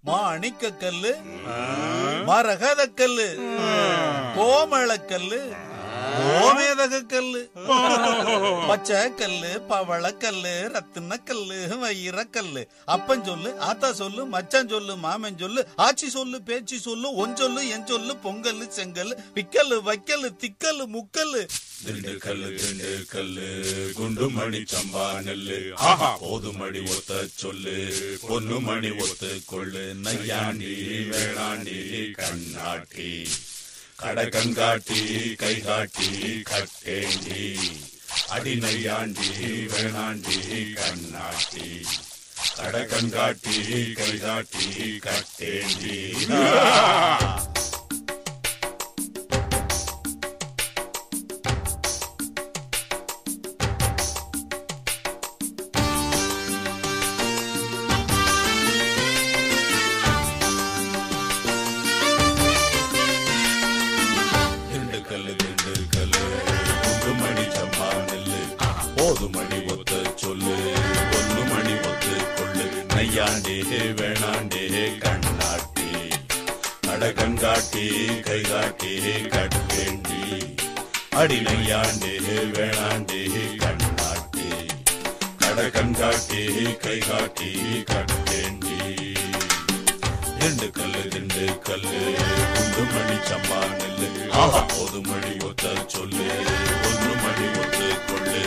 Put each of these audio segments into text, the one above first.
மாணிக்க கல்லு மரகத கல்லு கோமள கல்லு கோமேதக கல்லு பச்சை கல்லு பவள கல்லு ரத்தின கல்லு வைர கல்லு அப்பன் சொல்லு ஆத்தா சொல்லு மச்சான் சொல்லு மாமன் சொல்லு ஆச்சி சொல்லு பேச்சு சொல்லு ஒன் சொல்லு என் சொல்லு பொங்கல் செங்கல் பிக்கல்லு வைக்கல்லு திக்கல்லு முக்கல்லு திண்டுக்கல்லு திண்டுக்கல்லு குண்டு மணி சம்பா நெல்லு ஆஹா போதுமணி ஒத்த சொல்லு பொண்ணு மணி ஒத்து கொள்ளு நையாண்டி வேளாண்டி கண்ணாட்டி கடை கண்காட்டி கை காட்டி கட்டேண்டி அடி நையாண்டி வேணாண்டி கண்ணாட்டி கடை கண்காட்டி கை காட்டி கட்டேண்டி திண்டுக்கல்லு திண்டுக்கல்லு குண்டு மணி சம்பா நெல்லு போது மணி ஒத்த சொல்லு பொண்ணு மணி ஒத்து கொள்ளு நையாண்டே வேணாண்டே கண்ணாட்டி கட கண்காட்டி கை காட்டி கட்டேண்டி அடி நையாண்டே வேணாண்டே கண்ணாட்டி கட கண்காட்டி கை காட்டி கட்டேண்டி திண்டு கல்லு திண்டு கல்லு குண்டு மணி சம்பா நெல்லு ஆஹா ஒரு மணி ஒத்த சொல்லு ஒன்று மணி ஒத்து கொள்ளு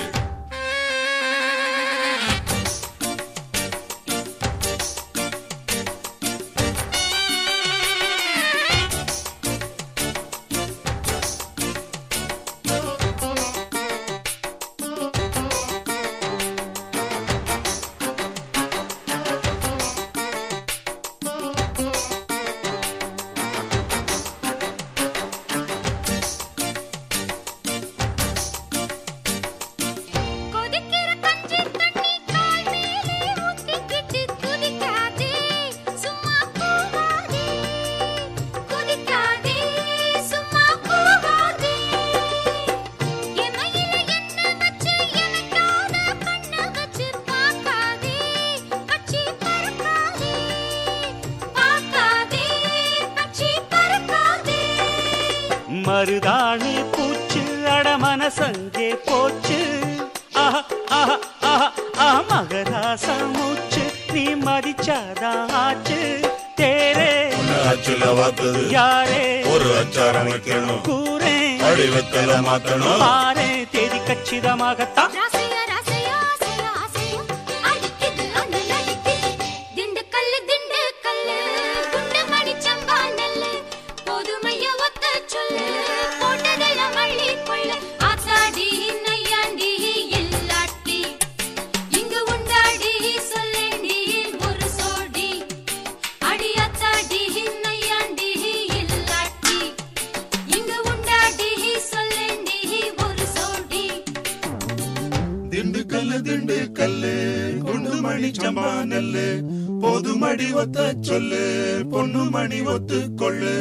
கொதிக்கிற கஞ்சி தண்ணி கால் மேலே ஊத்திக்கிட்டு குதிக்காதே சும்மா கூவாதே குதிக்காதே சும்மா கூவாதே என் மயில என்ன வச்சு எனக்கான கண்ண வச்சு பார்க்காதே கட்சி பறக்காதே பார்க்காதே கட்சி பறக்காதே மருதாணி பூச்சு அட மனசங்கே போச்சு ஆஹா, ஆஹா, ஆஹா, ஆஹா, மகராச மூச்சு நீ மதிச்சாதான் ஆச்சு தேரே அச்சுல வாக்குது யாரே ஒரு அச்சாரம் வைக்கணும் கூரே வடிவத்தில மாத்தணும் பாரே தேதி கச்சிதமாகத்தான் ராசையா ராசையா ஆசையா ஆசையா அடிக்குது அண்ணல் அடிக்குது திண்டுக்கல்லு திண்டுக்கல்லு குண்டு மணி சம்பா நெல்லு போதுமைய ஒத்த சொல்லு போட்டதெல்லாம் அள்ளி கொள்ள ஆத்தாடி நையாண்டி இல்லாட்டி இங்கு உண்டாடி சொல்லேண்டி ஒரு சோடி அடி அத்தாடி நையாண்டி இல்லாட்டி இங்கு உண்டாடி சொல்லேண்டி ஒரு சோடி திண்டுக்கல்லு திண்டுக்கல்லு குண்டு மணி சம்பா நெல்லு பொது மடி ஒத்த சொல்லு பொண்ணு மணி ஒத்து கொள்ளு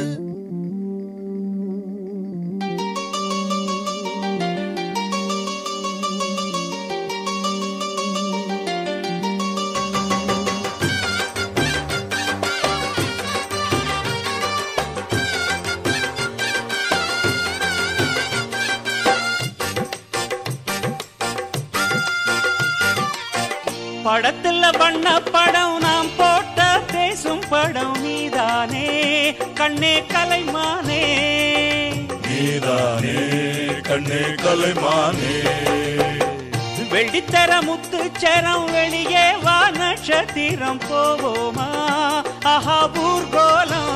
படத்துல வண்ண படம் நாம் போட்ட பேசும் படம் நீதானே கண்ணே கலைமானே நீதானே கண்ணே கலைமானே வெள்ளித்தர முத்துச்சரம் வெளியே வா நட்சத்திரம் போவோமா ஆஹா ஊர்கோலம்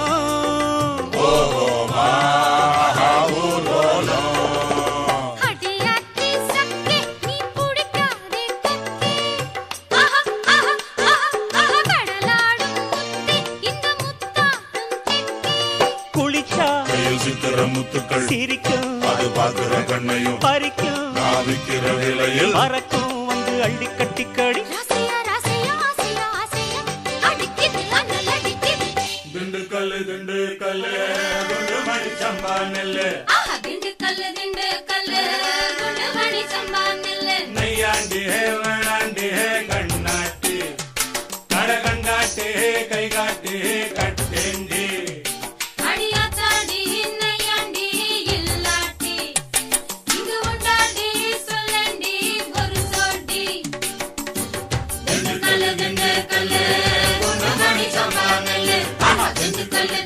அடியாத்தி சக்கே நீ புடிக்காதே கொக்கே ஆஹா ஆஹா ஆஹா ஆஹா கடலாடும் முத்தே இந்த முத்தாடும் தெக்கே குளிச்சா கையில் சித்திர முத்துக்கள் சிரிக்கும் அது பார்க்கிற கண்ணையும் பறிக்கும் நாவிக்கிற விலையில் மறக்கும் வந்து அள்ளி கட்டிக்கடி ராசையா ராசையா ஆசையா ஆசையா அடிக்குது அண்ணல் அடிக்குது திண்டுக்கல்லு திண்டுக்கல்லு குண்டு மணி சம்பா நெல்லு ஆஹா திண்டுக்கல்லு திண்டுக்கல்லு குண்டு மணி சம்பா நெல்லு நையாண்டி ஹே வேணாண்டி ஹே கண்ணாட்டி கட கண்டாட்டி கை காட்டி கல்லு